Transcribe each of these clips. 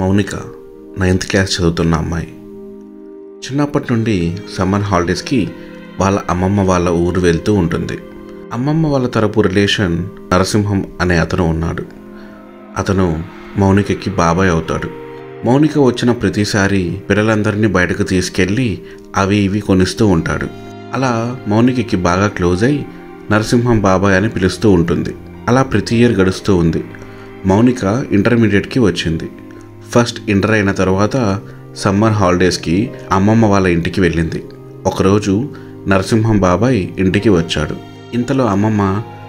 Mounika ninth class చదువుతున్న అమ్మాయి చిన్నప్పటి నుండి సమ్మర్ హాలిడేస్కి వాళ్ళ అమ్మమ్మ వాళ్ళ ఊరు వెళ్తూ ఉంటుంది అమ్మమ్మ వాళ్ళ తరపు రిలేషన్ నరసింహం అనే అతను ఉన్నాడు అతను మౌనికకి బాబాయ్ అవుతాడు మౌనిక వచ్చిన ప్రతిసారి పిల్లలందరినీ బయటకు తీసుకెళ్ళి అవి ఇవి కొనిస్తూ ఉంటాడు అలా మౌనికకి బాగా క్లోజ్ అయి నరసింహం బాబాయ్ అని పిలుస్తూ ఉంటుంది అలా ప్రతి ఇయర్ గడుస్తూ ఉంది మౌనిక ఇంటర్మీడియట్కి వచ్చింది ఫస్ట్ ఇంటర్ అయిన తర్వాత సమ్మర్ హాలిడేస్కి అమ్మమ్మ వాళ్ళ ఇంటికి వెళ్ళింది ఒకరోజు నరసింహం బాబాయ్ ఇంటికి వచ్చాడు ఇంతలో అమ్మమ్మ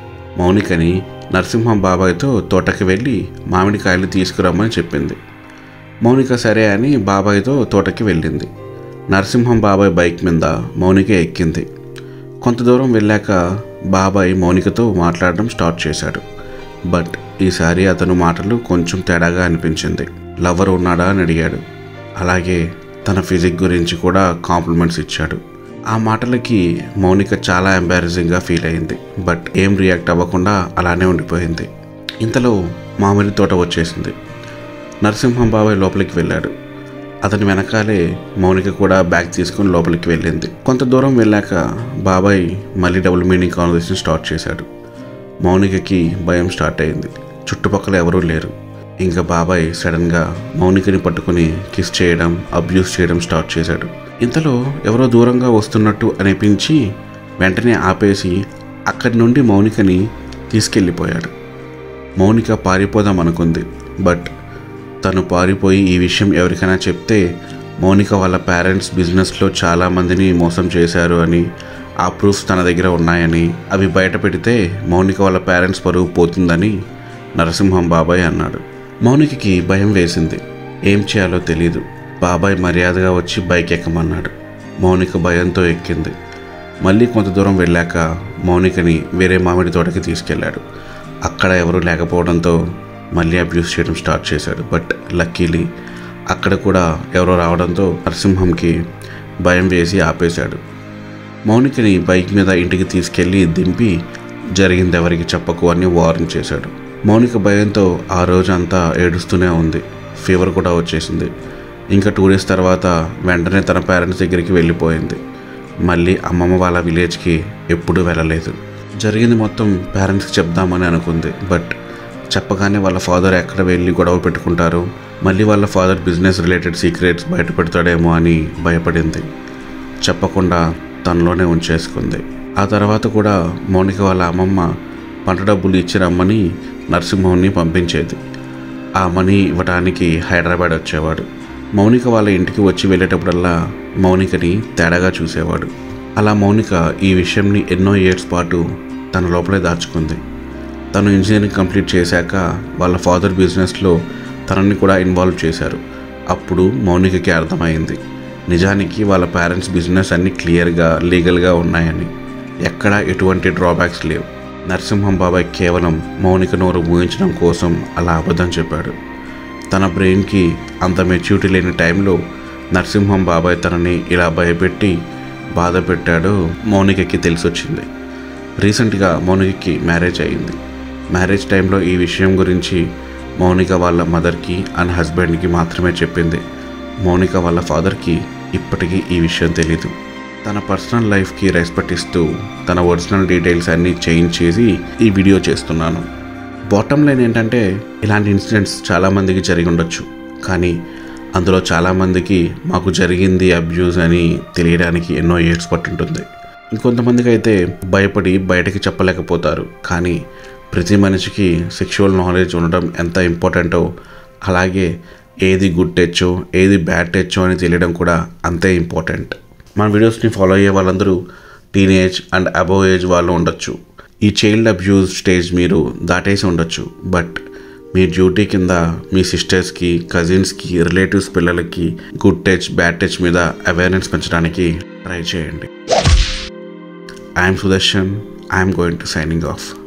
మౌనికని నరసింహం బాబాయ్తో తోటకి వెళ్ళి మామిడికాయలు తీసుకురమ్మని చెప్పింది మౌనిక సరే అని బాబాయ్తో తోటకి వెళ్ళింది నరసింహం బాబాయ్ బైక్ మీద మౌనిక ఎక్కింది కొంత దూరం వెళ్ళాక బాబాయ్ మౌనికతో మాట్లాడడం స్టార్ట్ చేశాడు బట్ ఈసారి అతను మాటలు కొంచెం తేడాగా అనిపించింది లవర్ ఉన్నాడా అని అడిగాడు అలాగే తన ఫిజిక్ గురించి కూడా కాంప్లిమెంట్స్ ఇచ్చాడు ఆ మాటలకి మౌనిక చాలా ఎంబారసింగ్గా ఫీల్ అయింది బట్ ఏం రియాక్ట్ అవ్వకుండా అలానే ఉండిపోయింది ఇంతలో మామిడి తోట వచ్చేసింది నరసింహం బాబాయ్ లోపలికి వెళ్ళాడు అతని వెనకాలే మౌనిక కూడా బ్యాగ్ తీసుకుని లోపలికి వెళ్ళింది కొంత దూరం వెళ్ళాక బాబాయ్ మళ్ళీ డబుల్ మీనింగ్ కాన్వర్సేషన్ స్టార్ట్ చేశాడు మౌనికకి భయం స్టార్ట్ అయింది చుట్టుపక్కల ఎవరూ లేరు ఇంకా బాబాయ్ సడన్గా మౌనికని పట్టుకుని కిస్ చేయడం అబ్యూస్ చేయడం స్టార్ట్ చేశాడు ఇంతలో ఎవరో దూరంగా వస్తున్నట్టు అనిపించి వెంటనే ఆపేసి అక్కడి నుండి మౌనికని తీసుకెళ్ళిపోయాడు మౌనిక పారిపోదాం అనుకుంది బట్ తను పారిపోయి ఈ విషయం ఎవరికైనా చెప్తే మౌనిక వాళ్ళ పేరెంట్స్ బిజినెస్లో చాలామందిని మోసం చేశారు అని ఆ ప్రూఫ్స్ తన దగ్గర ఉన్నాయని అవి బయట పెడితే మౌనిక వాళ్ళ పేరెంట్స్ పరువు పోతుందని నరసింహం బాబాయ్ అన్నాడు మౌనికకి భయం వేసింది ఏం చేయాలో తెలీదు బాబాయ్ మర్యాదగా వచ్చి బైక్ ఎక్కమన్నాడు మౌనిక భయంతో ఎక్కింది మళ్ళీ కొంత దూరం వెళ్ళాక మౌనికని వేరే మామిడి తోటకి తీసుకెళ్ళాడు అక్కడ ఎవరూ లేకపోవడంతో మళ్ళీ అబ్యూస్ చేయడం స్టార్ట్ చేశాడు బట్ లక్కీలీ అక్కడ కూడా ఎవరో రావడంతో నరసింహంకి భయం వేసి ఆపేశాడు మౌనికని బైక్ మీద ఇంటికి తీసుకెళ్ళి దింపి జరిగింది ఎవరికి చెప్పకు అని వార్న్ చేశాడు మౌనిక భయంతో ఆ రోజు అంతా ఏడుస్తూనే ఉంది ఫీవర్ కూడా వచ్చేసింది ఇంకా టూ డేస్ తర్వాత వెంటనే తన పేరెంట్స్ దగ్గరికి వెళ్ళిపోయింది మళ్ళీ అమ్మమ్మ వాళ్ళ విలేజ్కి ఎప్పుడూ వెళ్ళలేదు జరిగింది మొత్తం పేరెంట్స్కి చెప్దామని అనుకుంది బట్ చెప్పగానే వాళ్ళ ఫాదర్ ఎక్కడ వెళ్ళి గొడవ పెట్టుకుంటారు మళ్ళీ వాళ్ళ ఫాదర్ బిజినెస్ రిలేటెడ్ సీక్రెట్స్ బయట పెడతాడేమో అని భయపడింది చెప్పకుండా తనలోనే ఉంచేసుకుంది ఆ తర్వాత కూడా మౌనిక వాళ్ళ అమ్మమ్మ పంట డబ్బులు ఇచ్చి రమ్మని నరసింహంని పంపించేది ఆ మనీ ఇవ్వడానికి హైదరాబాద్ వచ్చేవాడు మౌనిక వాళ్ళ ఇంటికి వచ్చి వెళ్ళేటప్పుడల్లా మౌనికని తేడాగా చూసేవాడు అలా మౌనిక ఈ విషయంని ఎన్నో ఇయర్స్ పాటు తన లోపలే దాచుకుంది తను ఇంజనీరింగ్ కంప్లీట్ చేశాక వాళ్ళ ఫాదర్ బిజినెస్లో తనని కూడా ఇన్వాల్వ్ చేశారు అప్పుడు మౌనికకి అర్థమైంది నిజానికి వాళ్ళ పేరెంట్స్ బిజినెస్ అన్నీ క్లియర్గా లీగల్గా ఉన్నాయని ఎక్కడా ఎటువంటి డ్రాబ్యాక్స్ లేవు నరసింహం బాబాయ్ కేవలం మౌనిక నోరు ఊహించడం కోసం అలా అబద్ధం చెప్పాడు తన బ్రెయిన్కి అంత మెచ్యూరిటీ లేని టైంలో నరసింహం బాబాయ్ తనని ఇలా భయపెట్టి బాధ పెట్టాడో మౌనికకి తెలిసొచ్చింది రీసెంట్గా మౌనికకి మ్యారేజ్ అయింది మ్యారేజ్ టైంలో ఈ విషయం గురించి మౌనిక వాళ్ళ మదర్కి అండ్ హస్బెండ్కి మాత్రమే చెప్పింది మౌనిక వాళ్ళ ఫాదర్కి ఇప్పటికీ ఈ విషయం తెలీదు తన పర్సనల్ లైఫ్కి రెస్పెక్ట్ ఇస్తూ తన ఒరిజినల్ డీటెయిల్స్ అన్నీ చేంజ్ చేసి ఈ వీడియో చేస్తున్నాను బాటమ్ లైన్ ఏంటంటే ఇలాంటి ఇన్సిడెంట్స్ చాలామందికి జరిగి ఉండొచ్చు కానీ అందులో చాలామందికి మాకు జరిగింది అబ్యూజ్ అని తెలియడానికి ఎన్నో ఇయర్స్ పట్టుంటుంది ఇంకొంతమందికి అయితే భయపడి బయటకి చెప్పలేకపోతారు కానీ ప్రతి మనిషికి సెక్షువల్ నాలెడ్జ్ ఉండడం ఎంత ఇంపార్టెంటో అలాగే ఏది గుడ్ టెచ్చో ఏది బ్యాడ్ టెచ్చో అని తెలియడం కూడా అంతే ఇంపార్టెంట్ మన వీడియోస్ని ఫాలో అయ్యే వాళ్ళందరూ టీనేజ్ అండ్ అబోవ్ ఏజ్ వాళ్ళు ఉండొచ్చు ఈ చైల్డ్ అబ్యూజ్ స్టేజ్ మీరు దాటేసి ఉండొచ్చు బట్ మీ డ్యూటీ కింద మీ సిస్టర్స్కి కజిన్స్కి రిలేటివ్స్ పిల్లలకి గుడ్ టచ్ బ్యాడ్ టచ్ మీద అవేర్నెస్ పెంచడానికి ట్రై చేయండి I'm Sudarshan I'm going to signing of